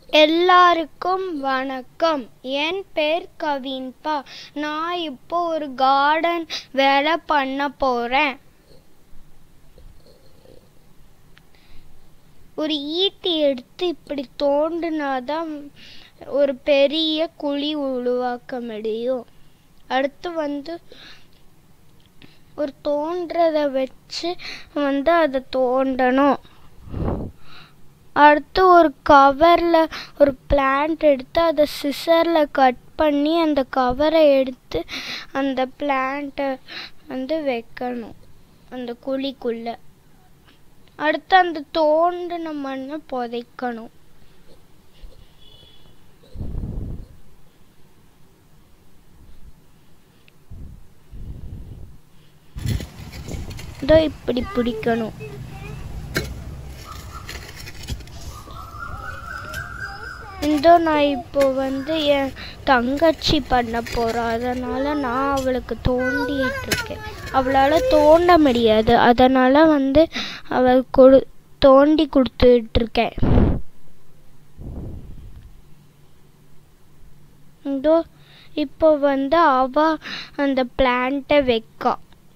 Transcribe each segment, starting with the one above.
எல்லாருக்கும் வணக்கம் என் பேர் கவின்பா நான் இப்போ ஒரு கார்டன் வேலை பண்ண போறேன் ஒரு ஈட்டி எடுத்து இப்படி தோண்டுனாதான் ஒரு பெரிய குழி உருவாக்க முடியும் அடுத்து வந்து ஒரு தோன்றத வச்சு வந்து அதை தோண்டணும் அடுத்து ஒரு கவர்ல ஒரு பிளான்ட் எடுத்து அதை சிசர்ல கட் பண்ணி அந்த கவரை எடுத்து அந்த பிளான்ட்டை வந்து வைக்கணும் அந்த குழிக்குள்ள அடுத்து அந்த தோண்டின மண்ணை புதைக்கணும் இதோ இப்படி பிடிக்கணும் இதோ நான் இப்போ வந்து என் தங்கச்சி பண்ண போறா அதனால நான் அவளுக்கு தோண்டிட்டு இருக்கேன் அவளால தோண்ட முடியாது அதனால வந்து அவள் கொடு தோண்டி கொடுத்துட்டு இருக்கேன் இதோ இப்போ வந்து அவ அந்த பிளான்ட்டை வைக்கா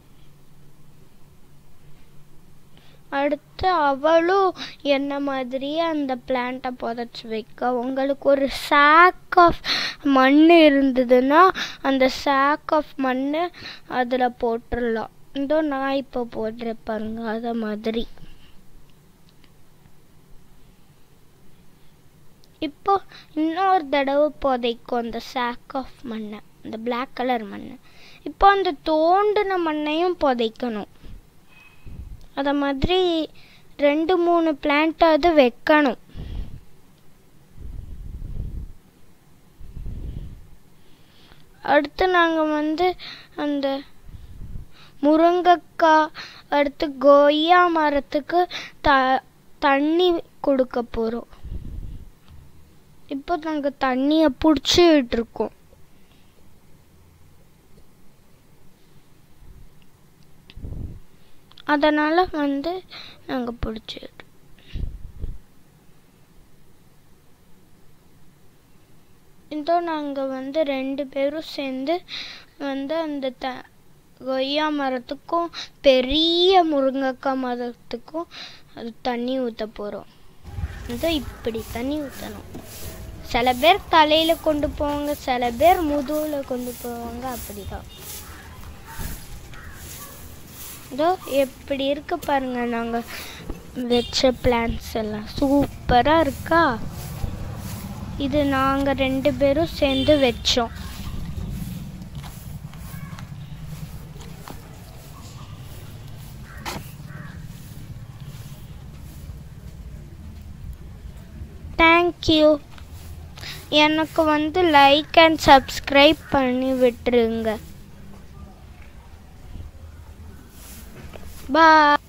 அடுத்து அவளும் என்ன மாதிரியே அந்த பிளான்ட்டை புதைச்சி வைக்க உங்களுக்கு ஒரு சாக் ஆஃப் மண் இருந்ததுன்னா அந்த சாக் ஆஃப் மண் அதில் போட்டுடலாம் இதோ நான் இப்போ போடுறேன் பாருங்க அத மாதிரி இப்போ இன்னொரு தடவை புதைக்கும் அந்த சாக் ஆஃப் மண்ணை அந்த பிளாக் கலர் மண்ணை இப்போ அந்த தோண்டின மண்ணையும் புதைக்கணும் அத மாதிரி ரெண்டு மூணு பிளான்ட்டாவது வைக்கணும் அடுத்து நாங்கள் வந்து அந்த முருங்கைக்காய் அடுத்து கொய்யா மரத்துக்கு த தண்ணி கொடுக்க போகிறோம் இப்போ நாங்கள் தண்ணியை பிடிச்சிட்டு இருக்கோம் அதனால் வந்து நாங்கள் பிடிச்சிட்டு இதோ நாங்கள் வந்து ரெண்டு பேரும் சேர்ந்து வந்து அந்த த கொய்யா மரத்துக்கும் பெரிய முருங்கைக்காய் மரத்துக்கும் அது தண்ணி ஊற்ற போகிறோம் இதோ இப்படி தண்ணி ஊற்றணும் சில பேர் தலையில் கொண்டு போவாங்க சில பேர் முதுகில் கொண்டு போவாங்க அப்படிதான் இதோ எப்படி இருக்கு பாருங்க நாங்க வச்ச பிளான்ஸ் எல்லாம் சூப்பரா இருக்கா இது நாங்க ரெண்டு பேரும் சேர்ந்து வச்சோம் தேங்க்யூ எனக்கு வந்து லைக் அண்ட் சப்ஸ்கிரைப் பண்ணி விட்டுருங்க Bye.